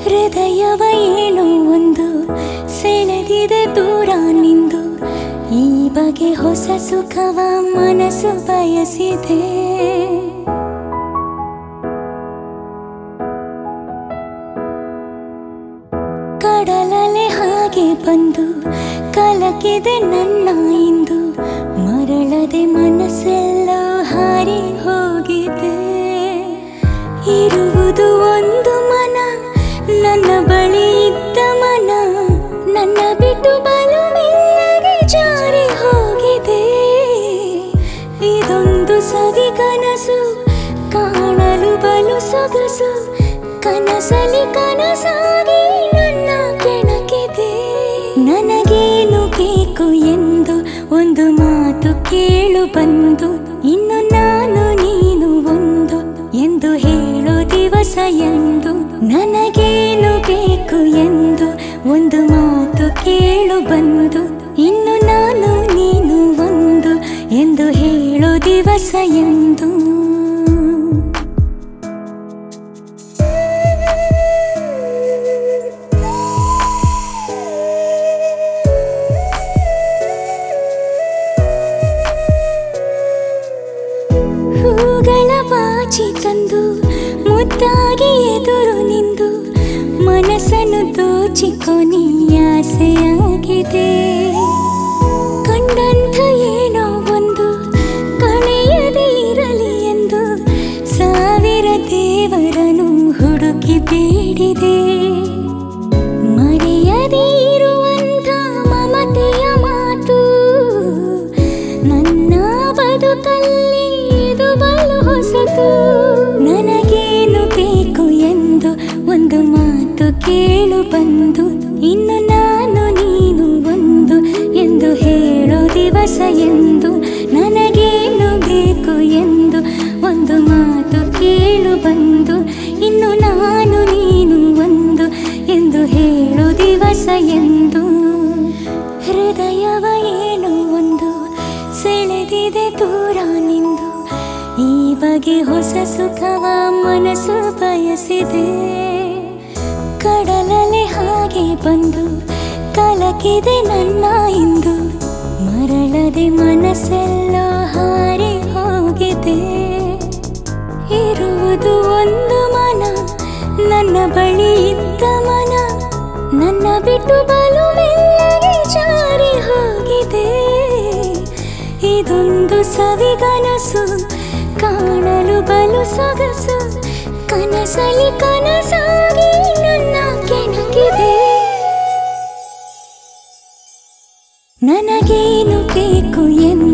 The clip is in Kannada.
ಹೃದಯವ ಏನೋ ಒಂದು ಸೆಳೆದಿದೆ ದೂರ ನಿಂದು ಈ ಬಗೆ ಹೊಸ ಸುಖವ ಮನಸ್ಸು ಬಯಸಿದೆ ಕಡಲಲೆ ಹಾಗೆ ಬಂದು ಕಲಕಿದೆ ನನ್ನ ಇಂದು ಮರಳದೆ ಮನಸ್ಸೆಲ್ಲ ಹಾರಿ ಹೋಗಿದೆ ಇರುವುದು ಒಂದು ಮನ ನನ್ನ ಬಳಿ ಇದ್ದ ಮನ ನನ್ನ ಬಿಟ್ಟು ಬಲು ಮೆಲ್ಲಗೆ ಜಾರಿ ಹೋಗಿದೆ ಇದೊಂದು ಸವಿ ಕನಸು ಕಾಣಲು ಬಲು ಸೊಗಸು ಕನಸಲಿ ಕನಸಾಗಿ ನನ್ನ ಕೆಣಕಿದೆ ನನಗೇನು ಬೇಕು ಎಂದು ಒಂದು ಮಾತು ಕೇಳು ಬಂದು ಇನ್ನು ನಾನು ನೀನು ಒಂದು ಎಂದು ಹೇಳೋ ದಿವಸ ಎಂದು ನನಗೇನು ಬೇಕು ಎಂದು ಒಂದು ಮಾತು ಕೇಳು ಬಂದು ಇನ್ನು ನಾನು ನೀನು ಒಂದು ಎಂದು ಹೇಳೋ ದಿವಸ ಎಂದು ಹೂಗಳ ಬಾಚಿ ತಂದು ಮುದ್ದಾಗಿ ಎದುರು ನಿಂದು ಮನಸ್ಸನ್ನು ದೋಚಿಕೊನಿ ಆಸೆಯಾಗಿದೆ ಕಂಡಂಥ ಏನೋ ಒಂದು ಕಳೆಯದೇ ಇರಲಿ ಎಂದು ಸಾವಿರ ದೇವರನು ಹುಡುಕಿ ಬೇಡಿದೆ ಮರೆಯದೇ ಇರುವಂಥ ಮಮತೆಯ ಮಾತು ನನ್ನ ಬದುಕಲ್ಲಿ ಇದು ಬಲು ಹೊಸತು ನನಗೇನು ಬೇಕು ಎಂದು ಒಂದು ಮಾತು ಕೇಳು ಬಂದು ಇನ್ನು ನಾನು ನೀನು ಒಂದು ಎಂದು ಹೇಳೋ ದಿವಸ ಎಂದು ನನಗೇನು ಬೇಕು ಎಂದು ಒಂದು ಮಾತು ಕೇಳು ಬಂದು ಇನ್ನು ನಾನು ನೀನು ಒಂದು ಎಂದು ಹೇಳೋ ದಿವಸ ಎಂದು ಹೃದಯವ ಏನೋ ಒಂದು ಸೆಳೆದಿದೆ ದೂರ ನಿಂದು ಈ ಬಗೆ ಹೊಸ ಸುಖವ ಮನಸ್ಸು ಬಯಸಿದೆ ಕಡಲಲೆ ಹಾಗೆ ಬಂದು ಕಲಕಿದೆ ನನ್ನ ಇಂದು ಮರಳದೆ ಮನಸ್ಸೆಲ್ಲ ಹಾರಿ ಹೋಗಿದೆ ಇರುವುದು ಒಂದು ಮನ ನನ್ನ ಬಳಿ ಇದ್ದ ಮನ ನನ್ನ ಬಿಟ್ಟು ಬಲು ಮೆಲ್ಲಗೆ ಜಾರಿ ಹೋಗಿದೆ ಇದೊಂದು ಸವಿಗನಸು ಕಾಣಲು ಬಲು ಸೊಗಸು ಕನಸಲಿ ಕನಸಾಗಿ ನನ್ನ ಕೆಣಕಿದೆ ನನಗೇನು ಬೇಕು ಎಂದು